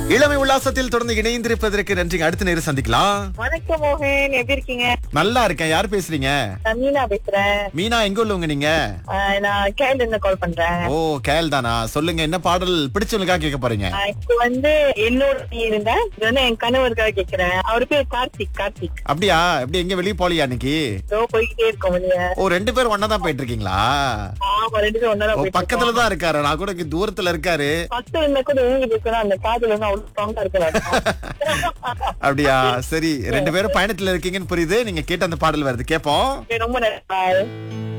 இளமை உல்லாசத்தில் தொடர்ந்து இணைந்திருப்பதற்கு நன்றி அடுத்த நேரம் சந்திக்கலாம் வணக்கம் மோகன் எப்படி இருக்கீங்க நல்லா இருக்கேன் யார் பேசுறீங்க நான் மீனா பேசுறேன் மீனா எங்க உள்ளவங்க நீங்க ஆஹ் நான் கேரள இருந்து கால் பண்றேன் ஓ கேல் தானா சொல்லுங்க என்ன பாடல் பிடிச்சவங்களுக்காக கேட்க போறீங்க ஆஹ் இப்போ வந்து என்னோட நீ இருந்தேன் இது வந்து என் கணவருக்காக கேக்குறேன் அவரு பேர் கார்த்திக் கார்த்திக் அப்படியா எப்படி எங்க வெளிய போலியா இன்னைக்கு ஏதோ போய்கிட்டே இருக்கோம் வெளிய ஓ ரெண்டு பேரும் ஒன்னா தான் போயிட்டு இருக்கீங்களா ஆமா ரெண்டு பேரும் ஒன்னா ஓ பக்கத்துல தான் இருக்காரு நான் கூட இங்க தூரத்துல இருக்காரு பத்து இருந்தா கூட எங்க இருக்கணும் அந்த காதுல வந்து அவ்வளவு ஸ்ட்ராங்கா இருக்கலாம் அப்படியா சரி ரெண்டு பேரும் பயணத்துல இருக்கீங்கன்னு புரியுது நீங்க கேட்ட அந்த பாடல் வருது கேப்போம் ரொம்ப நன்றி